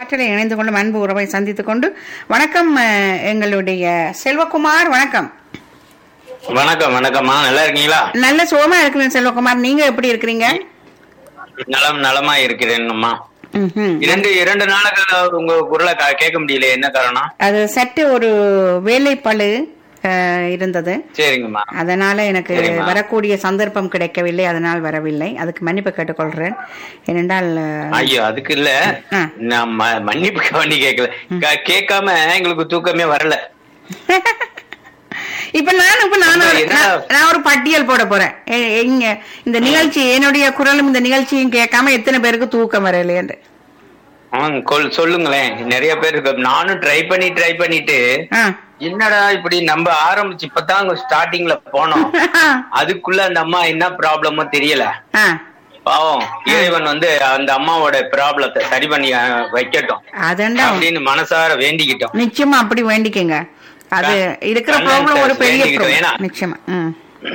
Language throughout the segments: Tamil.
ஆற்றலை இணைந்து கொண்டு அன்பு உறவை சந்தித்துக் கொண்டு வணக்கம் அஹ், எங்களுடைய செல்வகுமார் வணக்கம் வணக்கம் வணக்கம்மா நல்லா இருக்கீங்களா நல்ல சுகமா இருக்கிறேன் செல்வகுமார் நீங்க எப்படி இருக்கிறீங்க நலம் நலமா இருக்கிறேன்னுமா ம்ஹும். இரண்டு இரண்டு நாளுக்கு உங்க குரலை கா- கேட்க முடியல என்ன காரணம் அது சற்று ஒரு வேலைப்பளு அஹ், இருந்தது சரிங்கம்மா அதனால எனக்கு சரிம்மா. வரக்கூடிய சந்தர்ப்பம் கிடைக்கவில்லை அதனால் வரவில்லை அதுக்கு மன்னிப்பு கேட்டுக்கொள்கிறேன் ஏனென்றால் அஹ், ஐயோ அதுக்கு இல்ல ஆ. நான் ம- மன்னிப்பு வேண்டி கேட்கல கே- கேட்காம எங்களுக்கு தூக்கமே வரல இப்ப நான் இப்ப நான் ஒரு- என்ன? நான்- நான் ஒரு பட்டியல் போட போறேன் எ- எங்க இந்த நிகழ்ச்சி என்னுடைய குரலும் இந்த நிகழ்ச்சியும் கேட்காம எத்தனை பேருக்கு தூக்கம் வரலையேன்னு ம், கொல் சொல்லுங்களேன் நிறைய பேர் இருக்கு நானும் ட்ரை பண்ணி ட்ரை பண்ணிட்டு ஆ. என்னடா இப்படி நம்ம ஆரம்பிச்சு இப்பதான் ஸ்டார்டிங்ல போனோம் அதுக்குள்ள அந்த அம்மா என்ன ப்ராப்ளமோ தெரியல ஆ. பாவம் இறைவன் வந்து அந்த அம்மாவோட ப்ராப்ளத்தை சரி பண்ணி அஹ், வைக்கட்டும் அதண்டா அப்படின்னு மனசார வேண்டிக்கிட்டோம் நிச்சயமா அப்படி வேண்டிக்கங்க அது இருக்கிற கண்ணன் ப்ராப்ளம் ஒரு பெரிய வேண்டிக்கிட்டோம். ப்ராப்ளம் ஏன்னா? நிச்சயமா ம்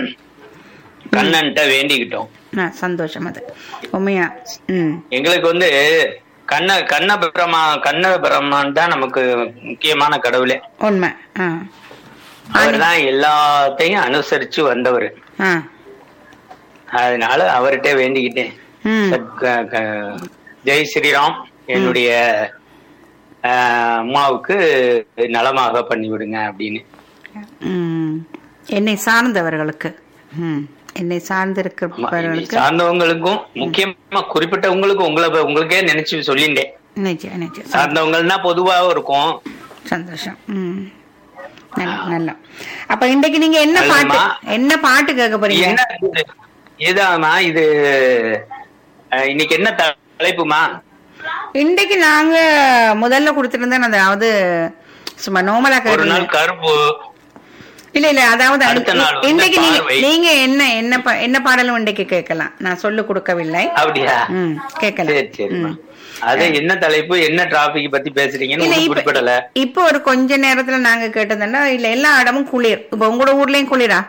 கண்ணன்ட்ட வேண்டிக்கிட்டோம் ஆ, சந்தோஷம் அது உண்மையா ம் எங்களுக்கு வந்து கண்ண கண்ண பிரமா கண்ண பிரம்மான் தான் நமக்கு முக்கியமான கடவுளே உண்மை ஆ அவர் தான் எல்லாத்தையும் அனுசரிச்சு வந்தவர் ஆ அதனால அவர்கிட்ட வேண்டிக்கிட்டேன் ம் சத்- க- க- ஜெய் ஸ்ரீராம் என்னுடைய ஆஹ், அம்மாவுக்கு நலமாக பண்ணி விடுங்க அப்படின்னு ம் என்னை சார்ந்தவர்களுக்கு ம் என்னை ஆமா, சார்ந்திருக்கிறவர்களுக்கு சார்ந்தவங்களுக்கும் முக்கியமா குறிப்பிட்டவங்களுக்கும் உங்களை உங்களுக்கே நினைச்சு சொல்லிண்டேன் நிச்சயம் நிச்சயம் சார்ந்தவங்கள்னா பொதுவாக இருக்கும் சந்தோஷம் ம் நல்ல- நல்ல அப்ப இன்னைக்கு நீங்க என்ன பாட்டு நல்லதும்மா. என்ன பாட்டு கேட்க போறீங்க என்ன இது? இதாம்மா இது அஹ், இன்னைக்கு என்ன தலைப்புமா இன்னைக்கு நாங்க முதல்ல கொடுத்திருந்தேன் அதாவது சும்மா நோமலா ஒரு கேட்டு நாள் கருப்பு இல்ல இல்ல அதாவது அடுத்த நாள் வந்து இன்னைக்கு நீங்க பார்வை. நீங்க என்ன என்ன பா- என்ன பாடலும் இன்னைக்கு கேட்கலாம் நான் சொல்லு கொடுக்கவில்லை அப்படியா ம் கேட்கலாம் சரி சரிம்மா ம். அது என்ன தலைப்பு என்ன டிராபிக் பத்தி பேசுறீங்கன்னு இல்ல ஒண்ணும் இப்ப குறிப்பிடல இப்போ ஒரு கொஞ்ச நேரத்துல நாங்க கேட்டதுன்னா இல்ல எல்லா இடமும் குளிர் இப்ப உங்களோட ஊர்லயும் குளிரா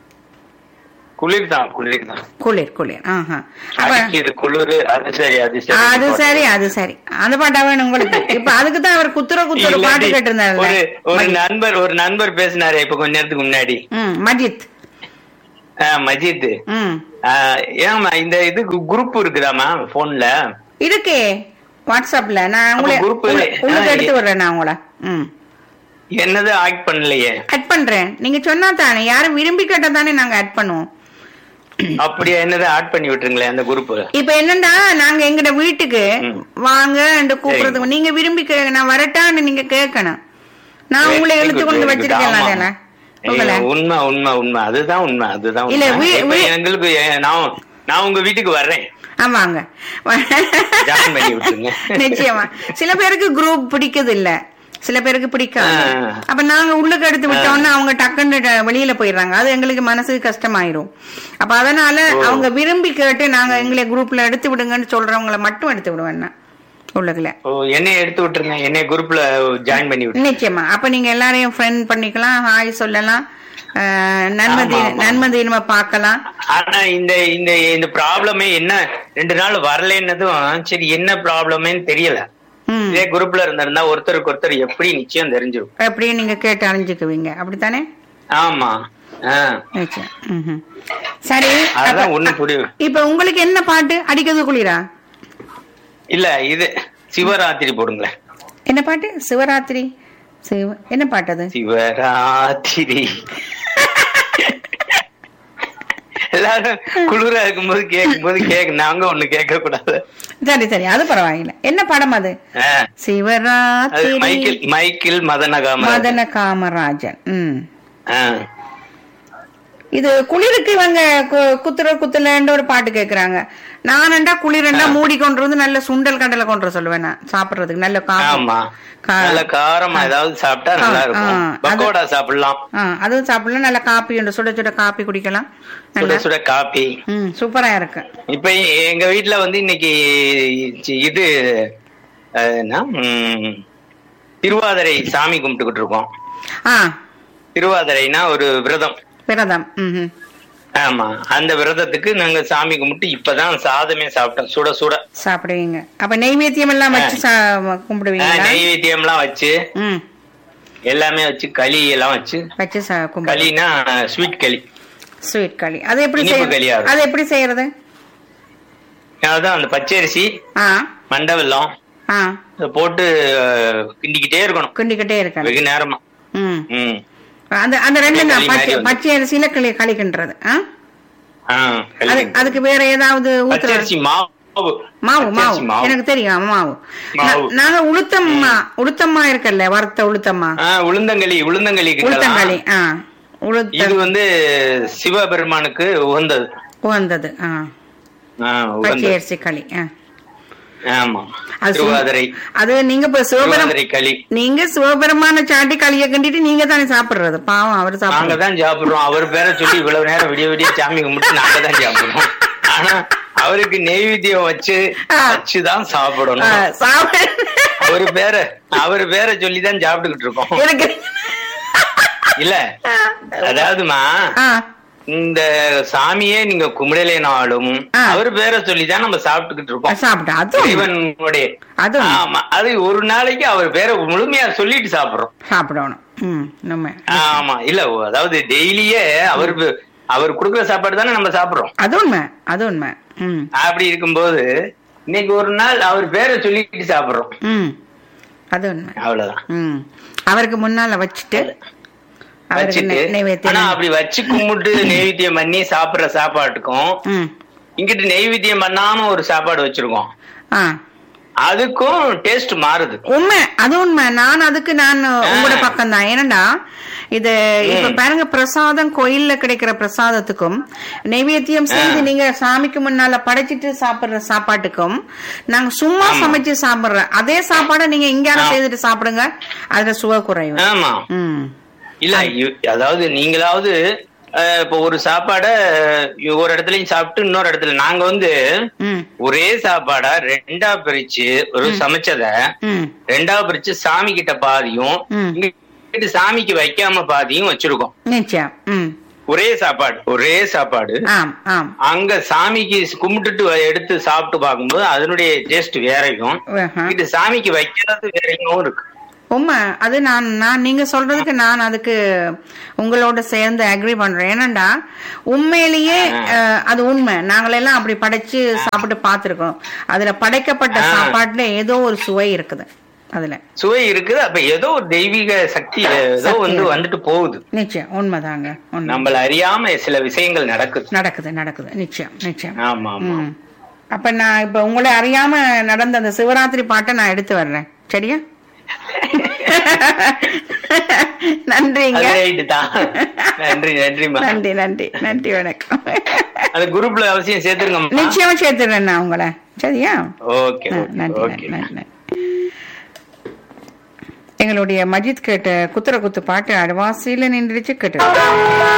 குளிர் தான் குளிர் தான் குளிர் குளிர் ஆஹா அப்ப அடிக்குது குளிர் அது சரி அது சரி அது சரி அது சரி அந்த பாட்டா வேணும் உங்களுக்கு இப்ப அதுக்கு தான் அவர் குத்துற குத்துற பாட்டு இல்லாட்டி கேட்டிருந்தாருல்ல ஒரு ஒரு நண்பர் ஒரு நண்பர் பேசினாரு இப்ப கொஞ்ச நேரத்துக்கு முன்னாடி ம் மஜித் ஆஹ், மஜித் ம் ஆஹ், ஏம்மா இந்த இது குரூப் இருக்குதாமா போன்ல இருக்கே வாட்ஸ்அப்ல நான் அப்ப உங்களை group உள்ள- உள்ளுக்கு ஆ, எடுத்து விடுறேன் நான் உங்களை ம் என்னது ஆக்ட் பண்ணலையே அட் பண்றேன் நீங்க சொன்னா தானே யாரும் விரும்பி கேட்டா தானே நாங்க அட் பண்ணுவோம் அப்படியா என்னது ஆட் பண்ணி விட்டுருங்களேன் அந்த குரூப் இப்ப என்னன்னா நாங்க எங்கட வீட்டுக்கு ம். வாங்க கூப்பிடுறதுக்கு நீங்க விரும்பி கே நான் வரட்டான்னு நீங்க கேட்கணும் நான் உங்களை இழுத்து கொண்டு வச்சிருக்கேன் அதெல்லாம் உங்களை உண்மை உண்மை உண்மை அதுதான் உண்மை அதுதான் இல்ல, உண்மை. வீ- இப்ப வீ- எங்களுக்கு எ- நான் நான் உங்க வீட்டுக்கு வர்றேன் ஆமாங்க Join பண்ணி விட்டுருங்க. நிச்சயமா சில பேருக்கு குரூப் பிடிக்குது இல்ல சில பேருக்கு பிடிக்காது ஆ. அப்ப நாங்க உள்ளுக்கு எடுத்து விட்டோம்னா அவங்க டக்குன்னு ட- வெளியில போயிடுறாங்க அது எங்களுக்கு மனசுக்கு கஷ்டமாயிரும் அப்ப அதனால அவங்க விரும்பி கேட்டு நாங்க எங்களை குரூப்ல எடுத்து விடுங்கன்னு சொல்றவங்கள மட்டும் எடுத்து விடுவேன் நான் உள்ளுக்குள்ள ஓ என்னைய எடுத்து விட்டுருங்க என்னைய குரூப்ல ஜாயின் பண்ணி விட்டுருங்க நிச்சயமா அப்ப நீங்க எல்லாரையும் ஃப்ரெண்ட் பண்ணிக்கலாம் ஹாய் சொல்லலாம் அஹ், நன்மதி ஆமா, ஆமா. நன்மதி நம்ம பார்க்கலாம் ஆனா இந்த இந்த இந்த ப்ராப்ளமே என்ன ரெண்டு நாள் வரலைன்னதும் சரி என்ன ப்ராப்ளமேன்னு தெரியல ம் இதே குரூப்ல இருந்திருந்தா ஒருத்தருக்கு ஒருத்தர் எப்படி நிச்சயம் தெரிஞ்சிடும் அப்படியே நீங்க கேட்டு அழிஞ்சுக்குவீங்க அப்படித்தானே ஆமா ஆஹ் நிச்சயம் ம்ஹும். சரி அதான் அப்ப- ஒண்ணும் புரியும் இப்ப உங்களுக்கு என்ன பாட்டு அடிக்கிறது குளிரா இல்ல இது சிவராத்திரி போடுங்களேன் என்ன பாட்டு சிவராத்திரி சிவ என்ன பாட்டு அது சிவராத்திரி எல்லாரும் குளிரா இருக்கும்போது கேட்கும் போது கேக்கு நாங்க ஒண்ணு கேட்க கூடாது சரி சரி அது பரவாயில்ல என்ன படம் அது ஆ, அது சிவராத்திரி மைக்கேல் மைக்கேல் மதனகாம மதன காமராஜன் ம் ஆ, இது குளிருக்கு இவங்க கு- குத்துற குத்துலன்னு ஒரு பாட்டு கேக்குறாங்க நானண்டா குளிரண்டா மூடி கொண்டு வந்து நல்ல சுண்டல் கடலை கொண்டு வர சொல்லுவேன் நான் சாப்பிடுறதுக்கு நல்ல காப்பி ஆமா கா- நல்ல காரமா ஏதாவது சாப்பிட்டா நல்லா ஆ, இருக்கும் ஆ, அது- பக்கோடா சாப்பிடலாம் ஆ அதுவும் சாப்பிடலாம் நல்ல காப்பி உண்டு சுட சுட காப்பி குடிக்கலாம் சுட நல்லா சுட காப்பி ம் சூப்பரா இருக்கு இப்ப எங்க வீட்ல வந்து இன்னைக்கு சி- இது அஹ், என்ன ம், திருவாதிரை சாமி கும்பிட்டுக்கிட்டு இருக்கோம் ஆ திருவாதிரைனா ஒரு விரதம் விரதம் ம் ஆமா அந்த விரதத்துக்கு நாங்க சாமி கும்பிட்டு இப்பதான் சாதமே சாப்பிட்டோம் சுட சுட சாப்பிடுவீங்க அப்ப நெய்வேத்தியம் எல்லாம் வச்சு சா- ஆஹ், கும்பிடுவீங்களா நெய்வேத்தியம் எல்லாம் வச்சு ம் எல்லாமே வச்சு களி எல்லாம் வச்சு வச்சு சா- கும்பிடு களினா ஸ்வீட் களி ஸ்வீட் களி அது எப்படி இனிப்பு செய்ய களியா இருக்கும். அது எப்படி செய்யறது அதான் அந்த பச்சரிசி ஆ மண்டை வெல்லம் ஆ இதை போட்டு அஹ், கிண்டிக்கிட்டே இருக்கணும் கிண்டிக்கிட்டே இருக்கணும் வெகு நேரமா ம் ம் அந்த அந்த ரெண்டு களி தான் மாதிரி பச்சை வந்து. பச்சை அரிசியில களி களிக்கின்றது ஆ ஆ, களி. அது அதுக்கு வேற ஏதாவது ஊத்துறது பச்சரிசி மாவு மாவு மாவு பச்சரிசி மாவு எனக்கு தெரியும் மாவு மாவு. நா- நாங்க உளுத்தம்மா உளுத்தம்மா இருக்கல்ல வறுத்த உளுத்தம்மா ஆ, உளுந்தங்களி உளுந்தங்களி உளுத்தங்களி கிட்டலாம். ஆ உளுத்த இது வந்து சிவபெருமானுக்கு உகந்தது உகந்தது ஆ ஆ, பச்சை உகந்தது அரிசி களி ஆ ஆமா அது சும்- திருவாதிரை அது நீங்க இப்ப சிவபெரும் திருவாதிரை களி நீங்க சிவபெருமான சாட்டி களிய கண்டிட்டு நீங்க தானே சாப்பிடுறது பாவம் அவர் நாங்க சாப்பிடுறது தான் சாப்பிடுறோம் அவர் பேரை சொல்லி இவ்வளவு நேரம் விடிய விடிய சாமி கும்பிட்டு நாங்க தான் சாப்பிடுறோம் ஆனா அவருக்கு நெய்வேத்தியம் வச்சு ஆ. வச்சுதான் ஆ, சாப்பிடணும் சாப்பிட அவரு பேரை அவர் பேரை சொல்லி தான் சாப்பிட்டுக்கிட்டு இருக்கோம் எனக்கு இல்ல அதாவதுமா ஆ, இந்த சாமியே நீங்க கும்பிடலைனாலும் ஆ. அவர் பேரை சொல்லி தான் நம்ம சாப்பிட்டுக்கிட்டு இருக்கோம் சாப்பிட்டேன் அதுவும் இறைவனுடைய அது உண்மை. ஆமா அது ஒரு நாளைக்கு அவர் பேரை முழுமையா சொல்லிட்டு சாப்பிடுறோம் சாப்பிடணும் ம் நம்ம ஆமா இல்ல அதாவது டெய்லியே அவர் பே- அவர் கொடுக்குற சாப்பாடு தானே நம்ம சாப்பிடுறோம் அது உண்மை அது உண்மை ம் அப்படி இருக்கும்போது இன்னைக்கு ஒரு நாள் அவர் பேரை சொல்லிட்டு சாப்பிடுறோம் ம் அது உண்மை அவ்வளவுதான் ம் அவருக்கு முன்னால வச்சுட்டு அவருக்கு வச்சுட்டு நெ- ஆனா நெய்வேத்தியம் அப்படி வச்சு கும்பிட்டு நெய்வேத்தியம் பண்ணி சாப்பிடுற சாப்பாட்டுக்கும் ம் இங்கிட்டு நெய்வேத்தியம் பண்ணாம ஒரு சாப்பாடு வச்சிருக்கோம் ஆ அதுக்கும் டேஸ்ட் மாறுது உண்மை அது உண்மை நான் அதுக்கு நான் உங்களோட பக்கம் தான் ஏனண்டா இது இப்ப பாருங்க பிரசாதம் கோயில்ல கிடைக்கிற பிரசாதத்துக்கும் நைவேத்தியம் செய்து நீங்க சாமிக்கு முன்னால படைச்சிட்டு சாப்பிடுற சாப்பாட்டுக்கும் நாங்க சும்மா சமைச்சு சாப்பிடுற அதே சாப்பாடை நீங்க இங்கால செய்துட்டு சாப்பிடுங்க அதுல சுவை குறைவு ஆமா ம் இல்ல இ- அதாவது நீங்களாவது அஹ், இப்போ ஒரு சாப்பாட அஹ், ஒரு இடத்துலயும் சாப்பிட்டு இன்னொரு இடத்துல நாங்க வந்து ம் ஒரே சாப்பாடா ரெண்டா பிரிச்சு ஒரு சமைச்சத ம் ரெண்டா பிரிச்சு சாமி கிட்ட பாதியும் ம். இங்கிட்டு சாமிக்கு வைக்காம பாதியும் வச்சிருக்கோம் நிச்சயம் ம் ஒரே சாப்பாடு ஒரே சாப்பாடு ஆம் ஆம் அங்க சாமிக்கு கும்பிட்டுட்டு வ- எடுத்து சாப்பிட்டு பார்க்கும்போது அதனுடைய டேஸ்ட் வேறையும் ஆஹா. இது சாமிக்கு வைக்கிறது வேறையும் இருக்கு உண்மை அது நான் நான் நீங்க சொல்றதுக்கு நான் அதுக்கு உங்களோட சேர்ந்து அக்ரி பண்றேன் ஏனண்டா உண்மையிலேயே அஹ், அது உண்மை நாங்களெல்லாம் அப்படி படைச்சு சாப்பிட்டு பார்த்திருக்கோம் அதுல படைக்கப்பட்ட ஆ. சாப்பாட்டுல ஏதோ ஒரு சுவை இருக்குது அதுல சுவை இருக்குது அப்ப ஏதோ ஒரு தெய்வீக சக்தி ஏதோ சக்தி வந்து இருக்கு. வந்துட்டு போகுது நிச்சயம் உண்மைதாங்க உண்மை நம்மள அறியாம சில விஷயங்கள் நடக்குது நடக்குது நடக்குது நிச்சயம் நிச்சயம் ஆமா ஆமா ம் அப்ப நான் இப்ப உங்களை அறியாம நடந்த அந்த சிவராத்திரி பாட்டை நான் எடுத்து வர்றேன் சரியா நன்றிங்க அது ரைட்டு தான் நன்றி நன்றிமா நன்றி நன்றி நன்றி வணக்கம் அந்த குரூப்ல அவசியம் சேர்த்துருங்க நிச்சயமா சேர்த்துடுறேன் நான் உங்களை சரியா ஓகே ஆ, நன்றி ஓகே நன்றி நன்றி எங்களுடைய மஜித் கேட்ட குத்துற குத்து பாட்டு அடவாசியில நின்றுச்சு கேட்டு